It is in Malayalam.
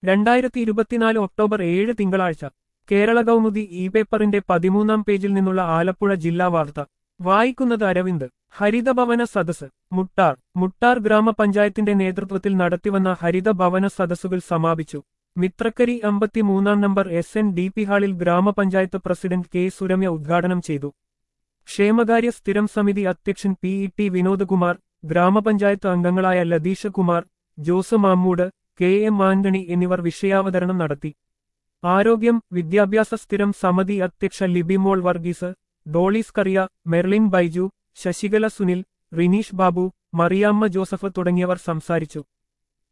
രണ്ടായിരത്തി ഇരുപത്തിനാല് ഒക്ടോബർ ഏഴ് തിങ്കളാഴ്ച കേരള കൗമുദി ഇ പേപ്പറിന്റെ പതിമൂന്നാം പേജിൽ നിന്നുള്ള ആലപ്പുഴ ജില്ലാ വാർത്ത വായിക്കുന്നത് അരവിന്ദ് ഹരിതഭവന സദസ് മുട്ടാർ മുട്ടാർ ഗ്രാമപഞ്ചായത്തിന്റെ നേതൃത്വത്തിൽ നടത്തിവന്ന ഹരിതഭവന സദസ്സുകൾ സമാപിച്ചു മിത്രക്കരി അമ്പത്തിമൂന്നാം number S N D P ഹാളിൽ ഗ്രാമപഞ്ചായത്ത് പ്രസിഡന്റ് കെ സുരമ്യ ഉദ്ഘാടനം ചെയ്തു ക്ഷേമകാര്യ സ്ഥിരം സമിതി അധ്യക്ഷൻ പി ഇ ടി വിനോദ്കുമാർ ഗ്രാമപഞ്ചായത്ത് അംഗങ്ങളായ ലതീഷ് കുമാർ ജോസ് മാമ്മൂട് കെ എം ആന്റണി എന്നിവർ വിഷയാവതരണം നടത്തി ആരോഗ്യം വിദ്യാഭ്യാസ സ്ഥിരം സമിതി അധ്യക്ഷ ലിബിമോൾ വർഗീസ് ഡോളീസ് കറിയ മെർലിൻ ബൈജു ശശികല സുനിൽ റിനീഷ് ബാബു മറിയാമ്മ ജോസഫ് തുടങ്ങിയവർ സംസാരിച്ചു